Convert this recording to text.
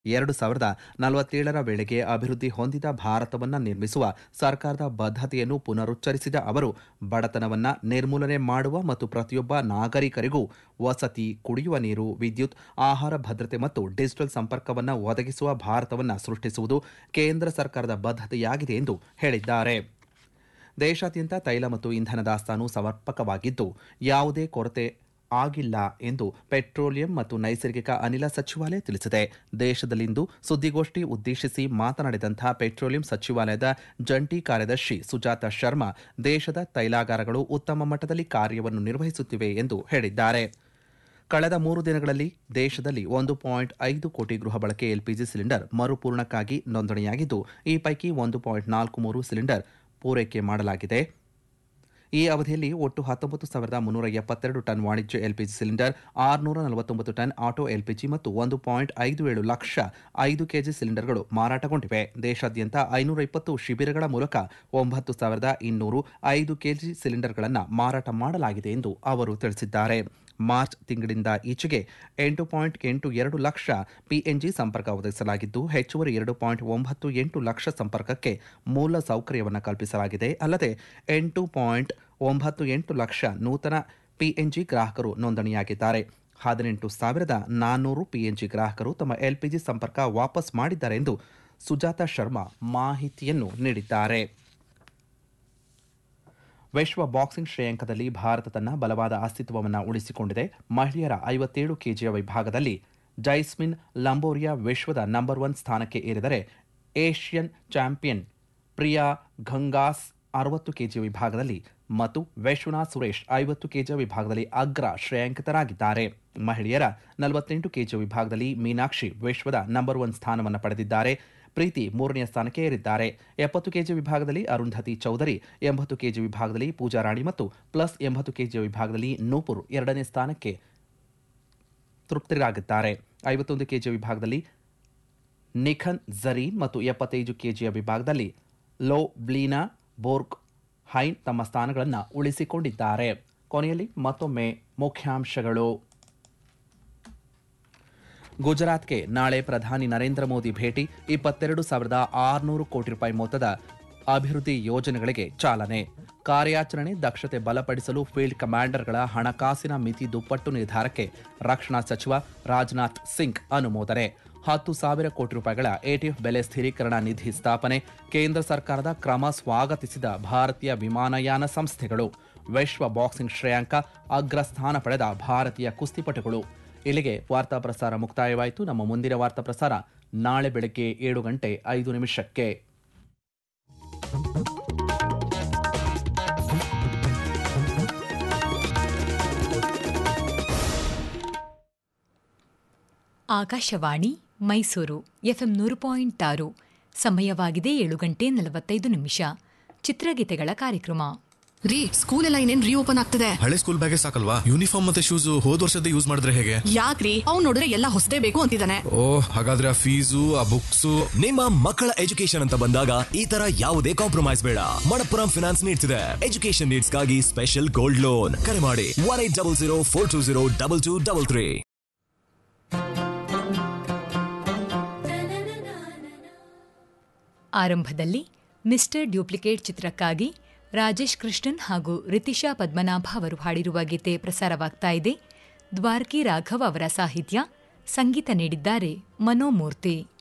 ಎರಡು ಸಾವಿರದ ನಲವತ್ತೇಳರ ವೇಳೆಗೆ ಅಭಿವೃದ್ಧಿ ಹೊಂದಿದ ಭಾರತವನ್ನು ನಿರ್ಮಿಸುವ ಸರ್ಕಾರದ ಬದ್ಧತೆಯನ್ನು ಪುನರುಚ್ಚರಿಸಿದ ಅವರು ಬಡತನವನ್ನು ನಿರ್ಮೂಲನೆ ಮಾಡುವ ಮತ್ತು ಪ್ರತಿಯೊಬ್ಬ ನಾಗರಿಕರಿಗೂ ವಸತಿ ಕುಡಿಯುವ ನೀರು ವಿದ್ಯುತ್ ಆಹಾರ ಭದ್ರತೆ ಮತ್ತು ಡಿಜಿಟಲ್ ಸಂಪರ್ಕವನ್ನು ಒದಗಿಸುವ ಭಾರತವನ್ನು ಸೃಷ್ಟಿಸುವುದು ಕೇಂದ್ರ ಸರ್ಕಾರದ ಬದ್ಧತೆಯಾಗಿದೆ ಎಂದು ಹೇಳಿದ್ದಾರೆ ದೇಶಾದ್ಯಂತ ತೈಲ ಮತ್ತು ಇಂಧನ ದಾಸ್ತಾನು ಸಮರ್ಪಕವಾಗಿದ್ದು ಯಾವುದೇ ಕೊರತೆ ಆಗಿಲ್ಲ ಎಂದು ಪೆಟ್ರೋಲಿಯಂ ಮತ್ತು ನೈಸರ್ಗಿಕ ಅನಿಲ ಸಚಿವಾಲಯ ತಿಳಿಸಿದೆ ದೇಶದಲ್ಲಿಂದು ಸುದ್ದಿಗೋಷ್ಠಿ ಉದ್ದೇಶಿಸಿ ಮಾತನಾಡಿದಂಥ ಪೆಟ್ರೋಲಿಯಂ ಸಚಿವಾಲಯದ ಜಂಟಿ ಕಾರ್ಯದರ್ಶಿ ಸುಜಾತ ಶರ್ಮಾ ದೇಶದ ತೈಲಾಗಾರಗಳು ಉತ್ತಮ ಮಟ್ಟದಲ್ಲಿ ಕಾರ್ಯವನ್ನು ನಿರ್ವಹಿಸುತ್ತಿವೆ ಎಂದು ಹೇಳಿದ್ದಾರೆ ಕಳೆದ ಮೂರು ದಿನಗಳಲ್ಲಿ ದೇಶದಲ್ಲಿ ಒಂದು ಪಾಯಿಂಟ್ ಐದು ಕೋಟಿ ಗೃಹ ಬಳಕೆ ಎಲ್ಪಿಜಿ ಸಿಲಿಂಡರ್ ಮರುಪೂರಣಕ್ಕಾಗಿ ನೋಂದಣಿಯಾಗಿದ್ದು ಈ ಪೈಕಿ ಒಂದು ಪಾಯಿಂಟ್ ನಾಲ್ಕು ಮೂರು ಸಿಲಿಂಡರ್ ಪೂರೈಕೆ ಮಾಡಲಾಗಿದೆ ಈ ಅವಧಿಯಲ್ಲಿ ಒಟ್ಟು ಹತ್ತೊಂಬತ್ತು ಸಾವಿರದ ಮುನ್ನೂರ ಎಪ್ಪತ್ತೆರಡು ಟನ್ ವಾಣಿಜ್ಯ ಎಲ್ಪಿಜಿ ಸಿಲಿಂಡರ್ ಆರುನೂರ ನಲವತ್ತೊಂಬತ್ತು ಟನ್ ಆಟೋ ಎಲ್ಪಿಜಿ ಮತ್ತು ಒಂದು ಪಾಯಿಂಟ್ ಐದು ಏಳು ಲಕ್ಷ ಐದು ಕೆಜಿ ಸಿಲಿಂಡರ್ಗಳು ಮಾರಾಟಗೊಂಡಿವೆ ದೇಶಾದ್ಯಂತ ಐನೂರ ಇಪ್ಪತ್ತು ಶಿಬಿರಗಳ ಮೂಲಕ ಒಂಬತ್ತು ಸಾವಿರದ ಇನ್ನೂರು ಐದು ಕೆಜಿ ಸಿಲಿಂಡರ್ಗಳನ್ನು ಮಾರಾಟ ಮಾಡಲಾಗಿದೆ ಎಂದು ಅವರು ತಿಳಿಸಿದ್ದಾರೆ ಮಾರ್ಚ್ ತಿಂಗಳಿಂದ ಈಚೆಗೆ ಎಂಟು ಪಾಯಿಂಟ್ ಎಂಟು ಎರಡು ಲಕ್ಷ ಪಿಎನ್ಜಿ ಸಂಪರ್ಕ ಒದಗಿಸಲಾಗಿದ್ದು ಹೆಚ್ಚುವರಿ ಎರಡು ಪಾಯಿಂಟ್ ಒಂಬತ್ತು ಎಂಟು ಲಕ್ಷ ಸಂಪರ್ಕಕ್ಕೆ ಮೂಲ ಸೌಕರ್ಯವನ್ನು ಕಲ್ಪಿಸಲಾಗಿದೆ ಅಲ್ಲದೆ ಎಂಟು ಪಾಯಿಂಟ್ ಒಂಬತ್ತು ಎಂಟು ಲಕ್ಷ ನೂತನ ಪಿಎನ್ಜಿ ಗ್ರಾಹಕರು ನೋಂದಣಿಯಾಗಿದ್ದಾರೆ ಹದಿನೆಂಟು ಸಾವಿರದ ನಾನ್ನೂರು ಪಿಎನ್ಜಿ ಗ್ರಾಹಕರು ತಮ್ಮ ಎಲ್ಪಿಜಿ ಸಂಪರ್ಕ ವಾಪಸ್ ಮಾಡಿದ್ದಾರೆ ಎಂದು ಸುಜಾತ ಶರ್ಮಾ ಮಾಹಿತಿಯನ್ನು ನೀಡಿದ್ದಾರೆ ವಿಶ್ವ ಬಾಕ್ಸಿಂಗ್ ಶ್ರೇಯಾಂಕದಲ್ಲಿ ಭಾರತ ತನ್ನ ಬಲವಾದ ಅಸ್ತಿತ್ವವನ್ನು ಉಳಿಸಿಕೊಂಡಿದೆ ಮಹಿಳೆಯರ ಐವತ್ತೇಳು ಕೆಜಿಯ ವಿಭಾಗದಲ್ಲಿ ಜೈಸ್ಮಿನ್ ಲಂಬೋರಿಯಾ ವಿಶ್ವದ ನಂಬರ್ ಒನ್ ಸ್ಥಾನಕ್ಕೆ ಏರಿದರೆ ಏಷ್ಯನ್ ಚಾಂಪಿಯನ್ ಪ್ರಿಯಾ ಘಂಗಾಸ್ ಅರವತ್ತು ಕೆಜಿ ವಿಭಾಗದಲ್ಲಿ ಮತ್ತು ವೈಶ್ವನಾಥ್ ಸುರೇಶ್ ಐವತ್ತು ಕೆಜಿ ವಿಭಾಗದಲ್ಲಿ ಅಗ್ರ ಶ್ರೇಯಾಂಕಿತರಾಗಿದ್ದಾರೆ ಮಹಿಳೆಯರ ನಲವತ್ತೆಂಟು ಕೆಜಿ ವಿಭಾಗದಲ್ಲಿ ಮೀನಾಕ್ಷಿ ವಿಶ್ವದ ನಂಬರ್ ಒನ್ ಸ್ಥಾನವನ್ನು ಪಡೆದಿದ್ದಾರೆ ಪ್ರೀತಿ ಮೂರನೆಯ ಸ್ಥಾನಕ್ಕೆ ಏರಿದ್ದಾರೆ ಎಪ್ಪತ್ತು ಕೆಜಿ ವಿಭಾಗದಲ್ಲಿ ಅರುಂಧತಿ ಚೌಧರಿ ಎಂಬತ್ತು ಕೆಜಿ ವಿಭಾಗದಲ್ಲಿ ಪೂಜಾ ರಾಣಿ ಮತ್ತು ಪ್ಲಸ್ ಎಂಬತ್ತು ಕೆಜಿ ವಿಭಾಗದಲ್ಲಿ ನೂಪುರ್ ಎರಡನೇ ಸ್ಥಾನಕ್ಕೆ ತೃಪ್ತರಾಗಿದ್ದಾರೆ ಐವತ್ತೊಂದು ಕೆಜಿ ವಿಭಾಗದಲ್ಲಿ ನಿಖನ್ ಜರೀನ್ ಮತ್ತು ಎಪ್ಪತ್ತೈದು ಕೆಜಿಯ ವಿಭಾಗದಲ್ಲಿ ಲೋ ಬ್ಲೀನಾ ಬೋರ್ಗ್ ಹೈನ್ ತಮ್ಮ ಸ್ಥಾನಗಳನ್ನು ಉಳಿಸಿಕೊಂಡಿದ್ದಾರೆ ಕೊನೆಯಲ್ಲಿ ಮತ್ತೊಮ್ಮೆ ಮುಖ್ಯಾಂಶಗಳು ಗುಜರಾತ್ಗೆ ನಾಳೆ ಪ್ರಧಾನಿ ನರೇಂದ್ರ ಮೋದಿ ಭೇಟಿ ಇಪ್ಪತ್ತೆರಡು ಸಾವಿರದ ಆರುನೂರು ಕೋಟಿ ರೂಪಾಯಿ ಮೊತ್ತದ ಅಭಿವೃದ್ಧಿ ಯೋಜನೆಗಳಿಗೆ ಚಾಲನೆ ಕಾರ್ಯಾಚರಣೆ ದಕ್ಷತೆ ಬಲಪಡಿಸಲು ಫೀಲ್ಡ್ ಕಮಾಂಡರ್ಗಳ ಹಣಕಾಸಿನ ಮಿತಿ ದುಪ್ಪಟ್ಟು ನಿರ್ಧಾರಕ್ಕೆ ರಕ್ಷಣಾ ಸಚಿವ ರಾಜನಾಥ್ ಸಿಂಗ್ ಅನುಮೋದನೆ ಹತ್ತು ಸಾವಿರ ಕೋಟಿ ರೂಪಾಯಿಗಳ ಎಟಿಎಫ್ ಬೆಲೆ ಸ್ಥಿರೀಕರಣ ನಿಧಿ ಸ್ಥಾಪನೆ ಕೇಂದ್ರ ಸರ್ಕಾರದ ಕ್ರಮ ಸ್ವಾಗತಿಸಿದ ಭಾರತೀಯ ವಿಮಾನಯಾನ ಸಂಸ್ಥೆಗಳು ವಿಶ್ವ ಬಾಕ್ಸಿಂಗ್ ಶ್ರೇಯಾಂಕ ಅಗ್ರಸ್ಥಾನ ಪಡೆದ ಭಾರತೀಯ ಕುಸ್ತಿಪಟುಗಳು ಇಲ್ಲಿಗೆ ವಾರ್ತಾ ಪ್ರಸಾರ ಮುಕ್ತಾಯವಾಯಿತು ನಮ್ಮ ಮುಂದಿನ ವಾರ್ತಾ ಪ್ರಸಾರ ನಾಳೆ ಬೆಳಗ್ಗೆ ಏಳು ಗಂಟೆ ಐದು ನಿಮಿಷಕ್ಕೆ ಆಕಾಶವಾಣಿ ಮೈಸೂರು ಎಫ್ಎಂ ನೂರು ಪಾಯಿಂಟ್ ಆರು ಸಮಯವಾಗಿದೆ ಏಳು ಗಂಟೆ ನಲವತ್ತೈದು ನಿಮಿಷ ಚಿತ್ರಗೀತೆಗಳ ಕಾರ್ಯಕ್ರಮ ರೀ ಸ್ಕೂಲ್ ಎಲ್ಲ ಇನ್ನೇನ್ ರೀಓಪನ್ ಆಗ್ತದೆ ಹಳೆ ಸ್ಕೂಲ್ ಬ್ಯಾಗೆ ಸಾಕಲ್ವಾ ಯೂನಿಫಾರ್ಮ್ ಮತ್ತೆ ಶೂಸ್ ಹೋದ್ ವರ್ಷದ ಯೂಸ್ ಮಾಡಿದ್ರೆ ಹೇಗೆ ಯಾಕ್ರಿ ಅವ್ನ್ ನೋಡಿದ್ರೆ ಎಲ್ಲ ಹೊಸದೇ ಬೇಕು ಅಂತಿದ್ದಾನೆ ಓ ಹಾಗಾದ್ರೆ ಆ ಫೀಸು ಆ ಬುಕ್ಸು ನಿಮ್ಮ ಮಕ್ಕಳ ಎಜುಕೇಶನ್ ಅಂತ ಬಂದಾಗ ಈ ತರ ಯಾವುದೇ ಕಾಂಪ್ರಮೈಸ್ ಬೇಡ ಮಣಪ್ಪುರಂ ಫಿನಾನ್ಸ್ ನೀಡ್ತಿದೆ ಎಜುಕೇಶನ್ ನೀಡ್ಸ್ಗಾಗಿ ಸ್ಪೆಷಲ್ ಗೋಲ್ಡ್ ಲೋನ್ ಕರೆ ಮಾಡಿ one eight double zero four two zero double two double three ಆರಂಭದಲ್ಲಿ ಮಿಸ್ಟರ್ ಡ್ಯೂಪ್ಲಿಕೇಟ್ ಚಿತ್ರಕ್ಕಾಗಿ ರಾಜೇಶ್ ಕೃಷ್ಣನ್ ಹಾಗೂ ರಿತಿಶಾ ಪದ್ಮನಾಭ ಅವರು ಹಾಡಿರುವ ಗೀತೆ ಪ್ರಸಾರವಾಗ್ತಾ ಇದೆ ದ್ವಾರ್ಕಿ ರಾಘವ್ ಅವರ ಸಾಹಿತ್ಯ ಸಂಗೀತ ನೀಡಿದ್ದಾರೆ ಮನೋಮೂರ್ತಿ